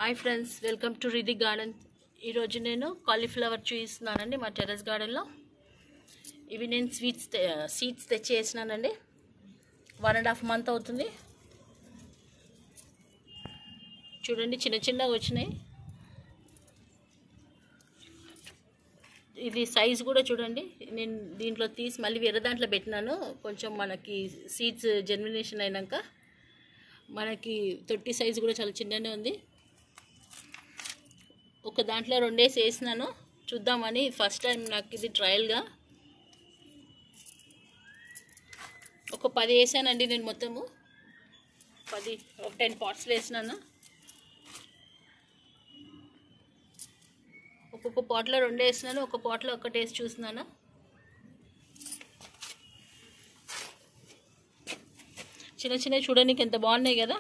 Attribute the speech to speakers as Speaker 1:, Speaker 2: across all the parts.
Speaker 1: hi friends welcome to Riddhi garden ఈరోజు నేను cauliflower చూపిస్తున్నానండి మా టెర్రస్ గార్డెన్లో ఇవి నేను స్వీట్స్ సీడ్స్ తెచ్చి వేసినానండి వన్ అండ్ హాఫ్ మంత్ అవుతుంది చూడండి చిన్న చిన్నగా వచ్చినాయి ఇది సైజ్ కూడా చూడండి నేను దీంట్లో తీసి మళ్ళీ వేరే దాంట్లో పెట్టినాను కొంచెం మనకి సీడ్స్ జర్మినేషన్ అయినాక మనకి తొట్టి సైజు కూడా చాలా చిన్ననే ఉంది ఒక దాంట్లో రెండేసి వేసినాను చూద్దామని ఫస్ట్ టైం నాకు ఇది ట్రయల్గా ఒక పది వేసానండి నేను మొత్తము పది ఒక టెన్ పాట్స్లో వేసినాను ఒక్కొక్క పాట్లో రెండు వేసినాను ఒక పాట్లో ఒకటి వేసి చూసినాను చిన్న చిన్న చూడడానికి ఎంత బాగున్నాయి కదా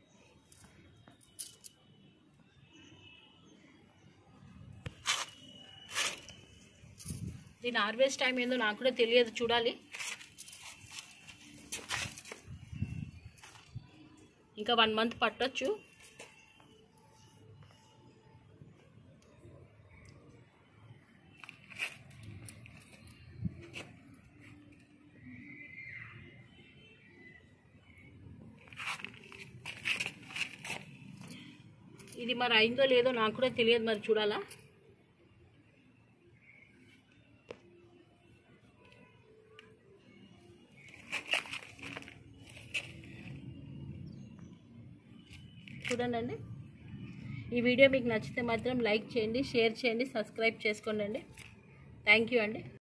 Speaker 1: దీని హార్వెస్ట్ టైం ఏందో నాకు కూడా తెలియదు చూడాలి ఇంకా వన్ మంత్ పట్టొచ్చు ఇది మరి అయిందో లేదో నాకు కూడా తెలియదు మరి చూడాలా చూడండి ఈ వీడియో మీకు నచ్చితే మాత్రం లైక్ చేయండి షేర్ చేయండి సబ్స్క్రైబ్ చేసుకోండి థ్యాంక్ యూ అండి